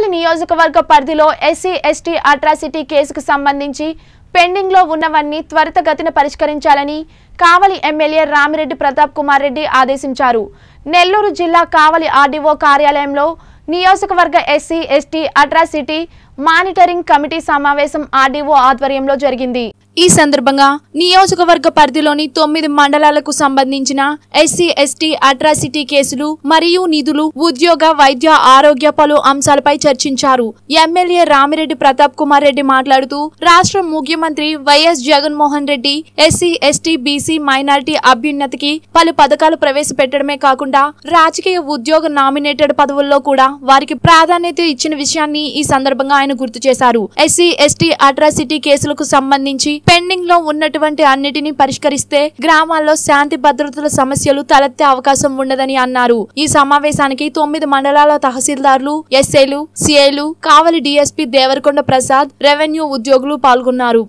నియోజకవర్గ పరిధిలో SC ST atrocity కేసుకు సంబంధించి పెండింగ్ లో ఉన్నవన్నీ త్వరితగతిన పరిష్కరించాలని కావలి ఎమ్మెల్యే రామిరెడ్డి ప్రతాప్ కుమార్ రెడ్డి ఆదేశించారు నెల్లూరు జిల్లా కావలి ఆర్డీఓ కార్యాలయంలో నియోజకవర్గ SC ST atrocity monitoring committee సమావేశం ఆర్డీఓ ఆధ్వర్యంలో జరిగింది ఈ సందర్భంగా నియోజకవర్గ పరిధిలోని తొమ్మిది మండలాలకు సంబంధించిన ఎస్సీ ఎస్టీ అట్రాసిటీ కేసులు మరియు నిధులు ఉద్యోగ వైద్య ఆరోగ్య పలు అంశాలపై చర్చించారు ఎమ్మెల్యే రామిరెడ్డి ప్రతాప్ కుమార్ రెడ్డి మాట్లాడుతూ రాష్ట్ర ముఖ్యమంత్రి YS Jaganmohan Reddy SC ST BC minority అభ్యున్నతికి పలు పథకాలు ప్రవేశపెట్టడమే కాకుండా రాజకీయ ఉద్యోగ నామినేటెడ్ పదవుల్లో కూడా వారికి ప్రాధాన్యత ఇచ్చిన విషయాన్ని ఈ సందర్భంగా ఆయన గుర్తు చేశారు ఎస్సీ ఎస్టీ అట్రాసిటీ కేసులకు సంబంధించి పెండింగ్ లో ఉన్నటువంటి అన్నిటిని పరిష్కరిస్తే గ్రామాల్లో శాంతి భద్రతల సమస్యలు తలెత్తే అవకాశం ఉండదని అన్నారు ఈ సమావేశానికి తొమ్మిది మండలాల తహసీల్దార్లు ఎస్ఐలు సిఐలు కావలి డీఎస్పీ దేవరకొండ ప్రసాద్ రెవెన్యూ ఉద్యోగులు పాల్గొన్నారు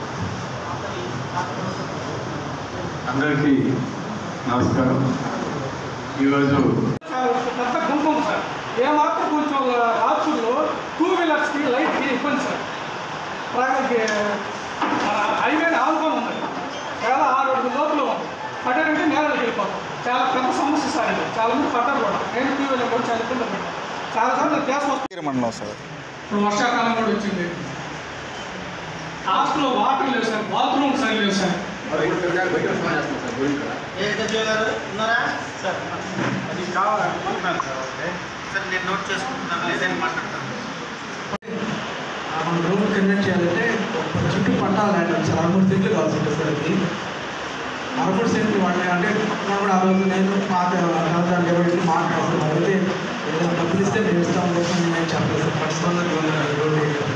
అందరికీ నమస్కారం ఈరోజు పెద్ద గుంపం సార్ ఏ మాత్రం కొంచెం రాత్రుల్లో టూ వీలర్స్కి లైట్కి ఇబ్బంది సార్ ట్రావెల్కి హైవే ఆనుకొని ఉంది చాలా ఆరు అడుగుల లోపల ఉంది పడ్డారంటే నేలకి వెళ్ళిపోతాం చాలా పెద్ద సమస్య సార్ ఇది చాలా మంది పడ్డారు కూడా నేను టూ వీలర్ కూడా చాలా ఇబ్బంది పడ్డాను చాలా సార్లు గ్యాస్ వస్తుంది మండలం సార్ ఇప్పుడు వర్షాకాలం కూడా వచ్చింది హాస్టల్లో వాటర్ లేదు సార్ బాత్రూమ్ సరి లేదు సార్ అది కావాలనుకుంటున్నాను సార్ ఓకే సార్ నేను నోట్ చేసుకుంటున్నాను లేదని మాట్లాడతాను మనం రూమ్ కన్వర్ట్ చేయాలంటే ఒక చుట్టూ పట్టాలి అంటే సార్ అరమూడు సెంట్లు కావాల్సి ఉంటుంది సార్ అది అరమూడు సెంట్లు వాడిన అంటే పక్కన కూడా ఆ రోజు నేను పాత రాజధాని ఎవరికి మాట్లాడుతున్నాను అయితే ఏదైనా డబ్బులు ఇస్తే మేము ఇస్తాం కోసం నేను చెప్పలేదు సార్ ఖచ్చితంగా రోడ్డు వేయాలి.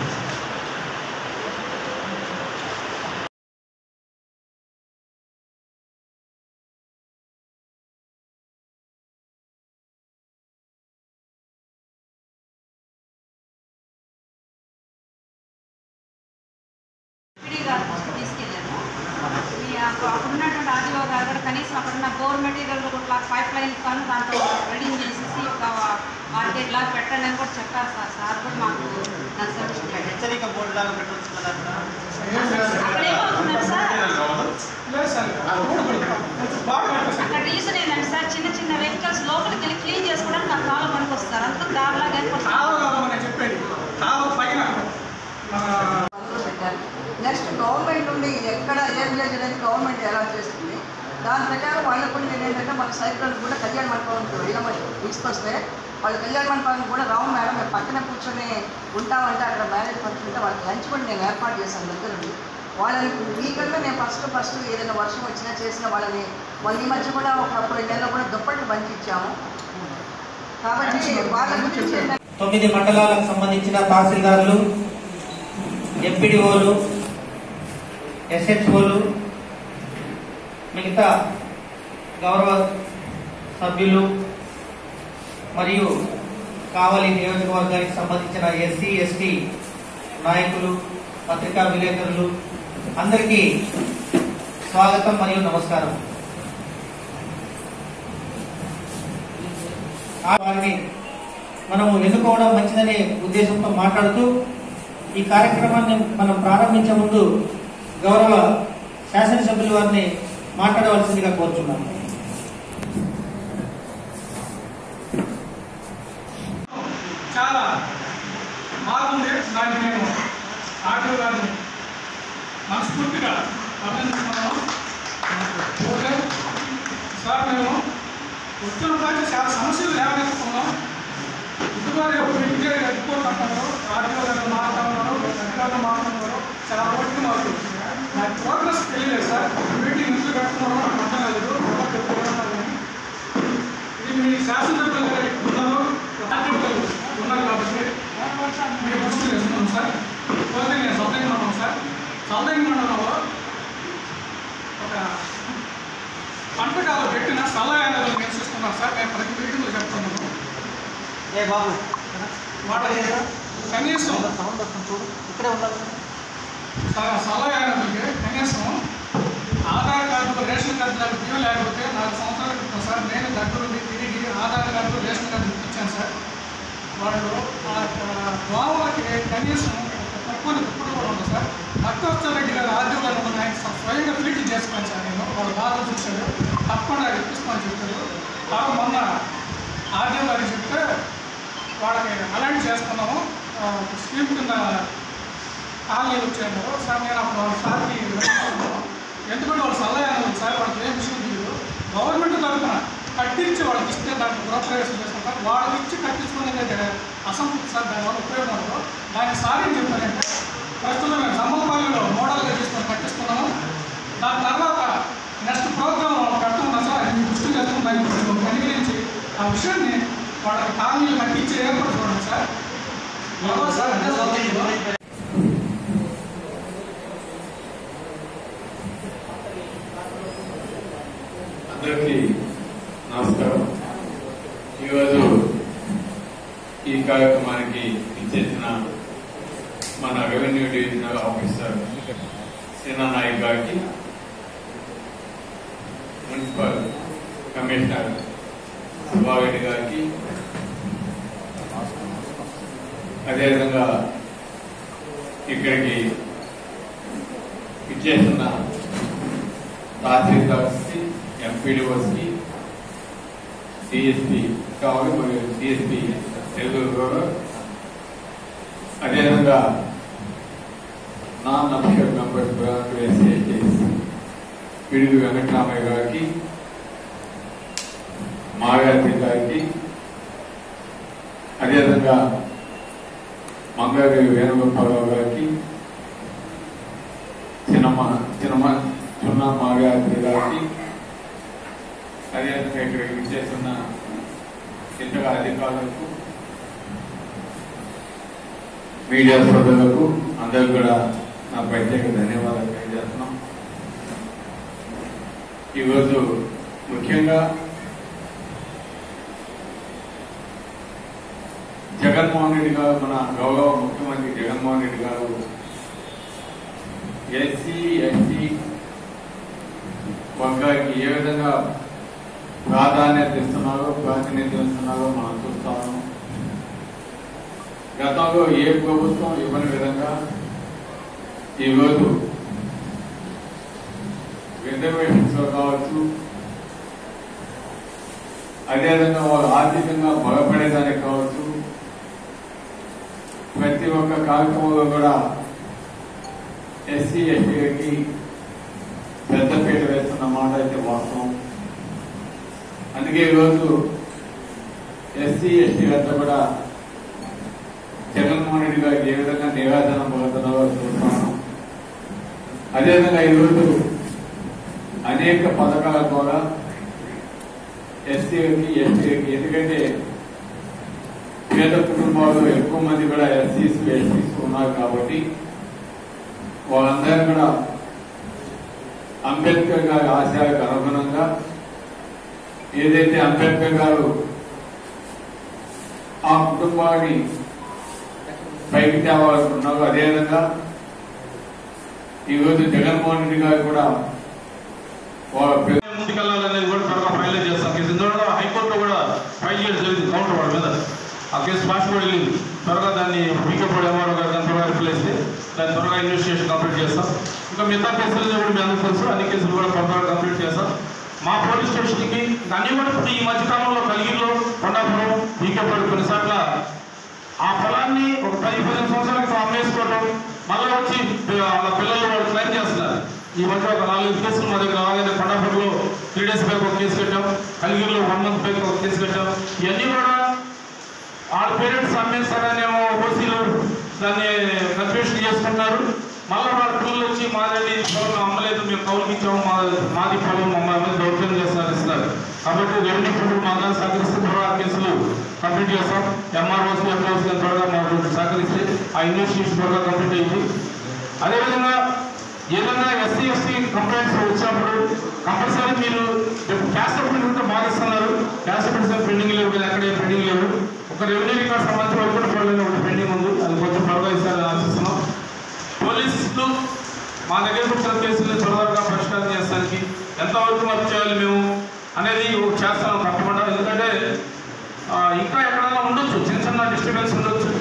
ఎంపీడీ గారు ఫస్ట్ తీసుకెళ్ళాను మీ అక్కడ ఉన్నటువంటి ఆర్డీఓ గారు కూడా కనీసం అక్కడ ఉన్న బోర్ మెటీరియల్ కూడా పైప్ లైన్ కానీ దాంట్లో వెల్డింగ్ చేసేసి ఒక మార్కెట్ లాగా పెట్టండి అని కూడా చెప్పారు సార్ సార్ కూడా మాకు దాని సజెషన్ హెచ్చరిక బోర్డు లాగా పెట్టవచ్చు కదా అక్కడ అక్కడ ఏమవుతుందంటే సార్ లేదు సార్ రోడ్డు పడుతుంది. కొంచెం బాగా పడుతుంది సార్ అక్కడ రీజన్ ఏంటంటే సార్ చిన్న చిన్న వెహికల్స్ లోపలికి వెళ్ళి క్లీన్ చేసుకోవడానికి నాకు చాలా పనికి వస్తారు అంతా దారిలాగా ఏర్పడుతుంది కాలువ కావాలని చెప్పేది కాలువ పైన మన పనులు పెట్టారు నెక్స్ట్ గవర్నమెంట్ నుండి ఎక్కడ ఏం విలేజ్ అనేది గవర్నమెంట్ ఎలా చేస్తుంది దాని ప్రకారం వాళ్ళకు కూడా నేను ఏంటంటే మన సైకిల్ కూడా కళ్యాణ మండపానికి వెళ్ళమని తీసుకొస్తే వాళ్ళు కళ్యాణ మండపానికి కూడా రావు మేడం మేము పక్కన కూర్చొని ఉంటామంటే అక్కడ మ్యారేజ్ ఫంక్షన్ ఉంటే వాళ్ళకి లంచ్ కూడా నేను ఏర్పాటు చేశాను దగ్గర నుండి వాళ్ళని వీకల్లో నేను ఫస్ట్ ఫస్ట్ ఏదైనా వర్షం వచ్చినా చేసిన వాళ్ళని వాళ్ళ ఈ మధ్య కూడా ఒక రెండు నెలలు కూడా దుప్పట్లు పంచి ఇచ్చాము కాబట్టి వాళ్ళ గురించి ఏంటంటే తొమ్మిది మండలాలకు సంబంధించిన తహసీల్దారులు ఎంపీడీఓలు ఎస్హెచ్ఓలు మిగతా గౌరవ సభ్యులు మరియు కావలి నియోజకవర్గానికి సంబంధించిన ఎస్సీ ఎస్టీ నాయకులు పత్రికా విలేకరులు అందరికీ స్వాగతం మరియు నమస్కారం ఆ వారిని మనము ఎన్నుకోవడం మంచిదనే ఉద్దేశంతో మాట్లాడుతూ ఈ కార్యక్రమాన్ని మనం ప్రారంభించే ముందు గౌరవ శాసనసభ్యుల వారిని మాట్లాడవలసిందిగా కోరుచున్నాను చాలా బాగుంది దానికి నేను ఆటో గారిని మనస్ఫూర్తిగా అభినందిస్తున్నాను ఓకే సార్ మేము వచ్చిన దాకా చాలా సమస్యలు లేవనెత్తుకున్నాం ఇటుగారు ఎప్పుడు ఇంకే రిపోర్ట్ అంటారు ఆటో గారు మాట్లాడుతున్నారు అధికారులు మాట్లాడుతున్నారు చాలా రోజులు మాకు నాకు ప్రోగ్రెస్ తెలియలేదు సార్ మీటింగ్ ఎందుకు పెట్టుకున్నారో నాకు అర్థం కాలేదు ఎవరు చెప్పుకున్నారో కానీ ఇది మీ శాసనసభ్యులు గారు ఉన్నారు రాజ్యసభ్యులు ఉన్నారు కాబట్టి మీ దృష్టి వేస్తున్నాం సార్ పోతే నేను సౌదర్య మండలం సార్ సౌదర్య మండలంలో ఒక పంటకాలు పెట్టిన సలహాలు నివసిస్తున్నాను సార్ నేను ప్రతి మీటింగ్లో చెప్తున్నాను ఏ బాబు వాళ్ళకి కనీసం సౌండ్ వస్తుంది చూడు ఇక్కడే ఉండాలి సలహాలకి కనీసం ఆధార్ కార్డు రేషన్ కార్డు నాకు బియ్యం లేకపోతే నాలుగు సంవత్సరాల క్రితం సార్ నేను దగ్గరుండి తిరిగి ఆధార్ కార్డు రేషన్ కార్డు ఇప్పించాను సార్ వాళ్ళు ఆ యొక్క దోమలకి కనీసం తక్కువ దుప్పటి కూడా ఉంది సార్ భక్తోత్సవ రెడ్డి గారు ఆర్డీఓ గారు ఉన్న ఆయన స్వ- స్వయంగా ఫీల్డ్ చేసుకున్నాను సార్ నేను వాళ్ళు బాగా చూశారు తప్పకుండా ఇప్పిస్తామని చెప్పారు తర్వాత మొన్న ఆర్డీఓ గారికి చెప్తే వాళ్ళకి అలర్ట్ చేస్తున్నాము ఆ, స్కీమ్ కింద కాలనీలు వచ్చారు సార్ నేను అప్పుడు వాళ్ళ సార్కి వెళ్ళాను. ఎందుకంటే వాళ్ళు సలహా ఉంది సార్ వాళ్ళకి ఏం విషయం తెలియదు గవర్నమెంట్ తరఫున కట్టించి వాళ్ళకి ఇస్తే దాంట్లో గృహప్రవేశం చేసుకుంటారు వాళ్ళకి ఇచ్చి కట్టించుకునేది అసంతృప్తి సార్ దానివల్ల ఉపయోగం ఉండదు దానికి సార్ ఏం చెప్పారంటే ప్రస్తుతం మేము జమ్మపల్లిలో మోడల్గా తీసుకొని కట్టిస్తున్నాము దాని తర్వాత నెక్స్ట్ ప్రోగ్రామ్ వాళ్ళు కట్టుకున్నాం సార్ అది మీ దృష్టికి వెళ్తుంది దాన్ని కొంచెం పరిగణించి ఆ విషయాన్ని వాళ్ళకి కాలనీలు కట్టించి ఏర్పాటు చూడండి సార్ ఎవరో సార్ అదే సౌకర్యం అందరికీ నమస్కారం ఈరోజు ఈ కార్యక్రమానికి ఇచ్చేసిన మన రెవెన్యూ డివిజనల్ ఆఫీసర్ సేనా నాయక్ గారికి మున్సిపల్ కమిషనర్ సుబ్బారెడ్డి గారికి అదేవిధంగా ఇక్కడికి ఇచ్చేసిన తహసీల్దార్స్కి ఎంపీడీఓస్కి డిఎస్పీ కావాలి మరియు డిఎస్పీ తెలుగు గౌరవ్ అదేవిధంగా నాన్ అఫీషియల్ మెంబర్స్ వేసి పిడుగు వెంకటరామయ్య గారికి మాగార్తి గారికి అదేవిధంగా మంగారి వేణుగోపాలరావు గారికి చిన్నమ్మ చిన్నమ్మ చున్న మాగార్తి గారికి అదేవిధంగా ఇక్కడికి విచ్చేస్తున్న ఇతర అధికారులకు మీడియా సోదరులకు అందరూ కూడా నా ప్రత్యేక ధన్యవాదాలు తెలియజేస్తున్నాం ఈరోజు ముఖ్యంగా జగన్మోహన్ రెడ్డి గారు మన గౌరవ ముఖ్యమంత్రి జగన్మోహన్ రెడ్డి గారు ఎస్సీ ఎస్టీ వర్గానికి ఏ విధంగా ప్రాధాన్యత ఇస్తున్నారో ప్రాతినిధ్యం ఇస్తున్నారో మనం చూస్తాము గతంలో ఏ ప్రభుత్వం ఇవ్వని విధంగా ఈరోజు రిజర్వేషన్స్ లో కావచ్చు అదేవిధంగా వాళ్ళు ఆర్థికంగా బలపడేదానికి కావచ్చు ప్రతి ఒక్క కార్యక్రమంలో కూడా ఎస్సీ ఎస్టీకి పెద్దపీట వేస్తున్న మాట అయితే వాస్తవం అందుకే ఈరోజు ఎస్సీ ఎస్టీ అంతా కూడా జగన్మోహన్ రెడ్డి గారికి ఏ విధంగా నివేదన పడుతున్నారో చూస్తున్నాను అదేవిధంగా ఈరోజు అనేక పథకాల ద్వారా ఎస్సీకి ఎస్టీకి ఎందుకంటే పేద కుటుంబాలు ఎక్కువ మంది కూడా ఎస్సీస్ ఎస్టీస్ ఉన్నారు కాబట్టి వాళ్ళందరూ కూడా అంబేద్కర్ గారి ఆశయాలకు అనుగుణంగా ఏదైతే అంబేద్కర్ గారు ఆ కుటుంబాన్ని పైకి తేవాలనుకున్నారో అదేవిధంగా ఈరోజు జగన్మోహన్ రెడ్డి గారు కూడా వాళ్ళ పిల్ల- ముందుకెళ్లాలనేది కూడా త్వరగా ఫైల్ చేస్తాం కేసు ఎందుకంటే హైకోర్టులో కూడా ఫైల్ చేయడం జరిగింది కౌంటర్ వాడి మీద ఆ కేసు ఫాస్ట్ కూడా వెళ్ళింది త్వరగా దాన్ని వీకేపూడి ఎంఆర్ఓ గారు దాన్ని త్వరగా రిప్లేస్ దాన్ని త్వరగా ఇన్వెస్టిగేషన్ కంప్లీట్ చేస్తాం ఇంకా మిగతా కేసులు కూడా మీ అందరికీ తెలుసు అన్ని కేసులు కూడా త్వరగా కంప్లీట్ చేస్తాం మా పోలీస్ స్టేషన్కి అన్ని కూడా ఇప్పుడు ఈ మధ్యకాలంలో కలిగిలో కొండాపురం వీకేపూడి కొన్నిసార్లు ఆ పొలాన్ని ఒక పది పదిహేను సంవత్సరాల క్రితం అమ్మేసుకోవడం మళ్ళీ వచ్చి వాళ్ళ పిల్లలు వాళ్ళు క్లైమ్ చేస్తున్నారు ఈ మధ్య ఒక నాలుగు కేసులు మా దగ్గర రాగానే కొండాపూర్లో త్రీ డేస్ బ్యాక్ ఒక కేసు కట్టాం కలిగిరిలో వన్ మంత్ బ్యాక్ ఒక కేసు కట్టాం ఇవన్నీ కూడా వాళ్ళ పేరెంట్స్ అమ్మేస్తారనేమో ఓసీలు దాన్ని కన్ఫ్యూషన్ చేసుకుంటారు మళ్ళీ వాళ్ళ పిల్లలు వచ్చి మాదండి ఇది పొలం అమ్మలేదు మేము కౌలుకి ఇచ్చాము మా మాది పొలం మమ్మల్ని మీద దౌర్జన్యం చేస్తారు ఇస్తారు కాబట్టి రెవెన్యూ పనులు మాగా సహకరిస్తే త్వరగా ఆ కేసులు కంప్లీట్ చేస్తాం ఎంఆర్ఓస్ ఎంఆర్ఓస్ త్వరగా మాకు సహకరిస్తే ఆ ఇన్వెస్టిగేషన్ త్వరగా కంప్లీట్ అయ్యింది అదేవిధంగా ఏదైనా ఎస్సీ ఎస్టీ కంప్లైంట్స్ వచ్చినప్పుడు కంపల్సరీ మీరు క్యాస్ట్ సర్టిఫికేట్ ఉంటే బాగా ఇస్తున్నారు క్యాస్ట్ సర్టిఫికేట్ పెండింగ్ లేవు కదా ఎక్కడ పెండింగ్ లేవు ఒక రెవెన్యూ రికార్డ్ సంబంధించిన ఒకటి పడలేదు ఒకటి పెండింగ్ ఉంది అది కొంచెం త్వరగా ఇస్తారని ఆశిస్తున్నాం పోలీసులు మా దగ్గరకు వచ్చిన కేసులను త్వరగా పరిష్కారం చేస్తానికి ఎంతవరకు వర్క్ చేయాలి మేము అనేది చేస్తాను తప్పకుండా ఎందుకంటే ఆ, ఇంకా ఎక్కడైనా ఉండొచ్చు చిన్న చిన్న డిస్టర్బెన్స్ ఉండొచ్చు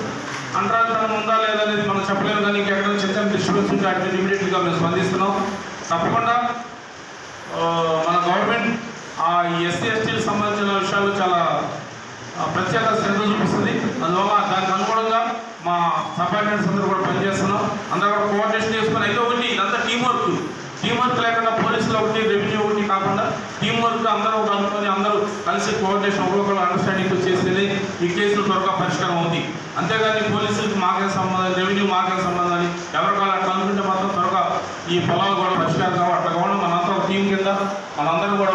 అంటరానితనం ఉందా లేదా అనేది మనం చెప్పలేము కానీ ఇంకెక్కడ చిన్న చిన్న డిస్టర్బెన్స్ ఉంటే వాటిని ఇమీడియట్గా మేము స్పందిస్తున్నాం తప్పకుండా ఆ, మన గవర్నమెంట్ ఆ ఎస్సీ ఎస్టీలకు సంబంధించిన విషయాలు చాలా ఆ, ప్రత్యేక శ్రద్ధ చూపిస్తుంది అందువల్ల దానికి అనుగుణంగా మా సబార్డినేట్స్ అందరూ కూడా పనిచేస్తున్నాం అందరూ కూడా కోఆర్డినేషన్ చేసుకుని అయితే ఒకటి ఇదంతా టీం వర్క్ టీం వర్క్ లేకుండా పోలీసులు ఒకటి రెవెన్యూ ఒకటి కాకుండా టీం వర్క్ అందరూ ఒక అనుకుని అందరూ కలిసి కోఆర్డినేషన్ ఒకరికొకరు అండర్స్టాండింగ్తో చేస్తేనే ఈ కేసులు త్వరగా పరిష్కారం అవుతుంది అంతేగాని పోలీసులకు మాకే సంబంధం రెవెన్యూ మాకే సంబంధం అని ఎవరికాలు అట్లా అనుకుంటే మాత్రం త్వరగా ఈ పొలాలు కూడా పరిష్కారం కావాలి అట్లా కావాలి మనంతా ఒక టీం కింద మనందరం కూడా